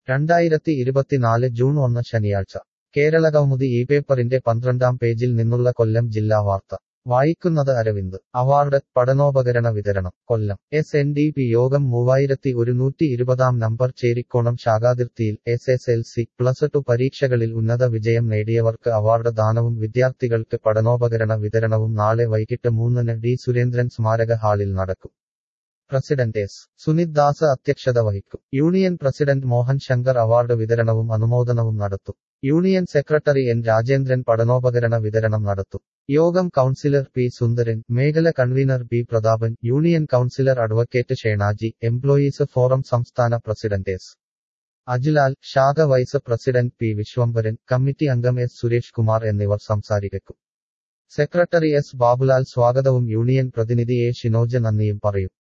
രണ്ടായിരത്തി ഇരുപത്തിനാല് ജൂൺ ഒന്ന് ശനിയാഴ്ച കേരളകൗമുദി ഈ പേപ്പറിന്റെ പന്ത്രണ്ടാം പേജിൽ നിന്നുള്ള കൊല്ലം ജില്ലാ വാർത്ത വായിക്കുന്നത് അരവിന്ദ് അവാർഡ് പഠനോപകരണ വിതരണം Kollam S N D P യോഗം മൂവായിരത്തി ഒരുന്നൂറ്റി ഇരുപതാം നമ്പർ ചേരിക്കോണം ശാഖാതിർത്തിയിൽ S S L C plus two പരീക്ഷകളിൽ ഉന്നത വിജയം നേടിയവർക്ക് അവാർഡ് ദാനവും വിദ്യാർത്ഥികൾക്ക് പഠനോപകരണ വിതരണവും നാളെ വൈകിട്ട് മൂന്നിന് ഡി സുരേന്ദ്രൻ സ്മാരക ഹാളിൽ നടക്കും പ്രസിഡന്റ് എസ് സുനിത് ദാസ് അധ്യക്ഷത വഹിക്കും union president Mohan Shankar award വിതരണവും അനുമോദനവും നടത്തും യൂണിയൻ സെക്രട്ടറി എൻ രാജേന്ദ്രൻ പഠനോപകരണ വിതരണം നടത്തും യോഗം കൗൺസിലർ പി സുന്ദരൻ മേഖല convener B Prathapan union councillor advocate Shenaji employees forum സംസ്ഥാന പ്രസിഡന്റ് എസ് അജിലാൽ ശാഖ vice president P Vishwambharan committee അംഗം എസ് സുരേഷ് കുമാർ എന്നിവർ സംസാരിക്കും സെക്രട്ടറി എസ് ബാബുലാൽ സ്വാഗതവും യൂണിയൻ പ്രതിനിധി എ ഷിനോജ് നന്ദിയും പറയും